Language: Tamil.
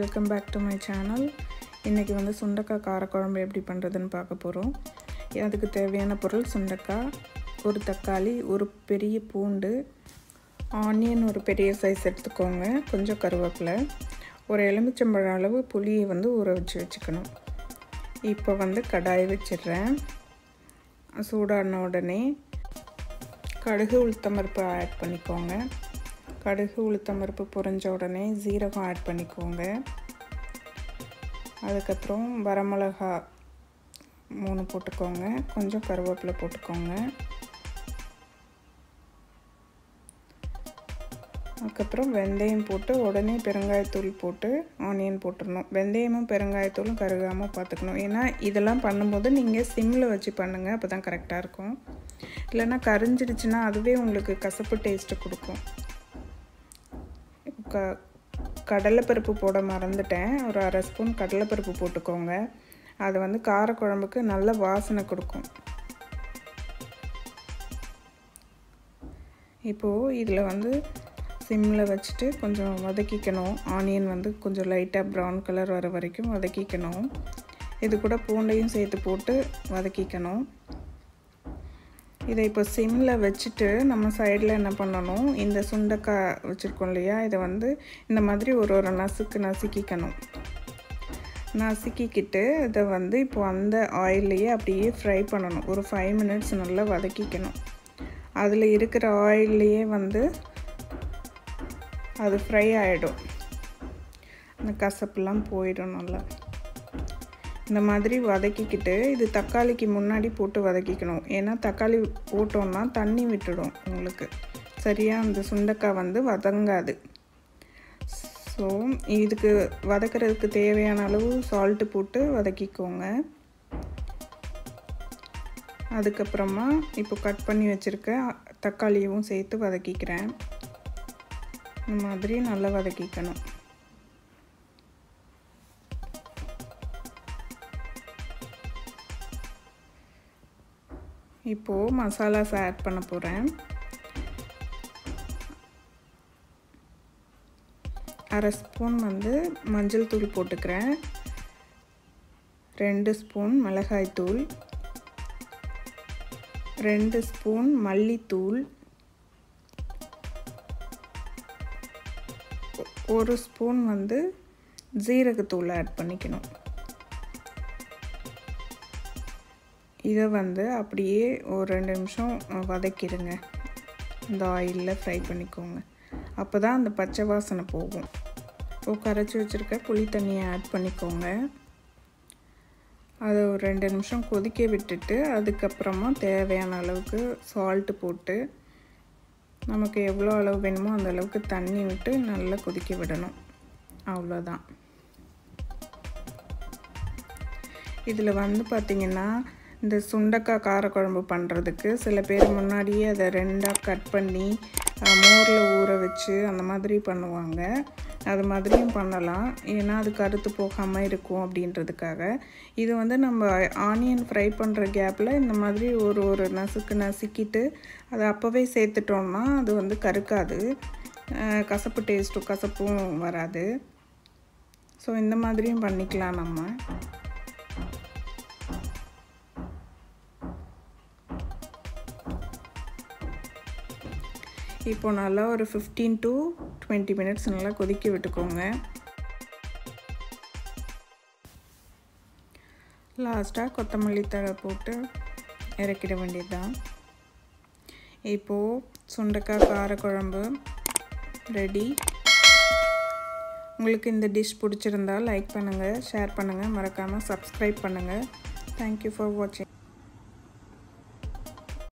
welcome back to my channel இன்றைக்கி வந்து சுண்டக்காய் காரக்குழம்பு எப்படி பண்ணுறதுன்னு பார்க்க போகிறோம் அதுக்கு தேவையான பொருள் சுண்டக்காய் ஒரு தக்காளி ஒரு பெரிய பூண்டு ஆனியன் ஒரு பெரிய சைஸ் எடுத்துக்கோங்க கொஞ்சம் கருவேப்பிலை ஒரு எலுமிச்சம்பழம் அளவு புளியை வந்து ஊற வச்சு வச்சுக்கணும் இப்போ வந்து கடாய் வச்சிடுறேன் சூடான உடனே கடுகு உளுத்தம்பருப்பு ஆட் பண்ணிக்கோங்க கடுகு உளுத்தம்பருப்பு பொரிஞ்ச உடனே ஜீரகம் ஆட் பண்ணிக்கோங்க அதுக்கப்புறம் வரமிளகா மூணு போட்டுக்கோங்க கொஞ்சம் கருவேப்பிலை போட்டுக்கோங்க அதுக்கப்புறம் வெந்தயம் போட்டு உடனே பெருங்காயத்தூள் போட்டு ஆனியன் போட்டுடணும் வெந்தயமும் பெருங்காயத்தூளும் கருகாமல் பார்த்துக்கணும் ஏன்னா இதெல்லாம் பண்ணும்போது நீங்கள் சிம்மில் வச்சு பண்ணுங்கள் அப்போ தான் கரெக்டாக இருக்கும் இல்லைன்னா கரிஞ்சிடுச்சுன்னா அதுவே உங்களுக்கு கசப்பு டேஸ்ட்டு கொடுக்கும் க கடலைப்பருப்பு போட மறந்துட்டேன் ஒரு அரை ஸ்பூன் கடலைப்பருப்பு போட்டுக்கோங்க அது வந்து காரக்குழம்புக்கு நல்ல வாசனை கொடுக்கும் இப்போது இதில் வந்து சிம்மில் வச்சுட்டு கொஞ்சம் வதக்கிக்கணும் ஆனியன் வந்து கொஞ்சம் லைட்டாக ப்ரௌன் கலர் வர வரைக்கும் வதக்கிக்கணும் இது கூட பூண்டையும் சேர்த்து போட்டு வதக்கிக்கணும் இதை இப்போ சிம்மில் வச்சுட்டு நம்ம சைடில் என்ன பண்ணணும் இந்த சுண்டைக்காய் வச்சுருக்கோம் இல்லையா இதை வந்து இந்த மாதிரி ஒரு ஒரு நசுக்கு நசுக்கிக்கணும் நசுக்கிக்கிட்டு இதை வந்து இப்போ அந்த ஆயிலையே அப்படியே ஃப்ரை பண்ணணும் ஒரு ஃபைவ் மினிட்ஸ் நல்லா வதக்கிக்கணும் அதில் இருக்கிற ஆயில்லையே வந்து அது ஃப்ரை ஆகிடும் அந்த கசப்புலாம் போயிடும் நல்லா இந்த மாதிரி வதக்கிக்கிட்டு இது தக்காளிக்கு முன்னாடி போட்டு வதக்கிக்கணும் ஏன்னா தக்காளி போட்டோன்னா தண்ணி விட்டுடும் உங்களுக்கு சரியாக அந்த சுண்டைக்காய் வந்து வதங்காது ஸோ இதுக்கு வதக்கிறதுக்கு தேவையான அளவு சால்ட்டு போட்டு வதக்கிக்கோங்க அதுக்கப்புறமா இப்போ கட் பண்ணி வச்சுருக்க தக்காளியும் சேர்த்து வதக்கிக்கிறேன் இந்த மாதிரி நல்லா வதக்கிக்கணும் இப்போது மசாலாஸ் ஆட் பண்ண போகிறேன் அரை ஸ்பூன் வந்து மஞ்சள் தூள் போட்டுக்கிறேன் ரெண்டு ஸ்பூன் மிளகாய் தூள் ரெண்டு ஸ்பூன் மல்லித்தூள் ஒரு ஸ்பூன் வந்து ஜீரகத்தூள் ஆட் பண்ணிக்கணும் இதை வந்து அப்படியே ஒரு ரெண்டு நிமிஷம் வதக்கிடுங்க இந்த ஆயிலில் ஃப்ரை பண்ணிக்கோங்க அப்போ தான் அந்த பச்சை வாசனை போகும் இப்போது கரைச்சி வச்சுருக்க புளி தண்ணியை ஆட் பண்ணிக்கோங்க அதை ஒரு ரெண்டு நிமிஷம் கொதிக்க விட்டுட்டு அதுக்கப்புறமா தேவையான அளவுக்கு சால்ட்டு போட்டு நமக்கு எவ்வளோ அளவு வேணுமோ அந்த அளவுக்கு தண்ணி விட்டு நல்லா கொதிக்க விடணும் அவ்வளோதான் இதில் வந்து பார்த்திங்கன்னா இந்த சுண்டக்காய் காரக்குழம்பு பண்ணுறதுக்கு சில பேர் முன்னாடியே அதை ரெண்டாக கட் பண்ணி மோரில் ஊற வச்சு அந்த மாதிரி பண்ணுவாங்க அது மாதிரியும் பண்ணலாம் ஏன்னா அது கருத்து போகாமல் இருக்கும் அப்படின்றதுக்காக இது வந்து நம்ம ஆனியன் ஃப்ரை பண்ணுற கேப்பில் இந்த மாதிரி ஒரு ஒரு நசுக்கு நசுக்கிட்டு அதை அப்போவே சேர்த்துட்டோம்னா அது வந்து கருக்காது கசப்பு டேஸ்ட்டும் கசப்பும் வராது ஸோ இந்த மாதிரியும் பண்ணிக்கலாம் நம்ம இப்போ நல்லா ஒரு ஃபிஃப்டீன் டு டுவெண்ட்டி மினிட்ஸ் நல்லா கொதிக்க விட்டுக்கோங்க லாஸ்ட்டாக கொத்தமல்லி தழை போட்டு இறக்கிட வேண்டியது தான் இப்போது சுண்டைக்காய் காரக்குழம்பு ரெடி உங்களுக்கு இந்த டிஷ் பிடிச்சிருந்தால் லைக் பண்ணுங்கள் ஷேர் பண்ணுங்கள் மறக்காமல் சப்ஸ்கிரைப் பண்ணுங்கள் தேங்க்யூ ஃபார் வாட்சிங்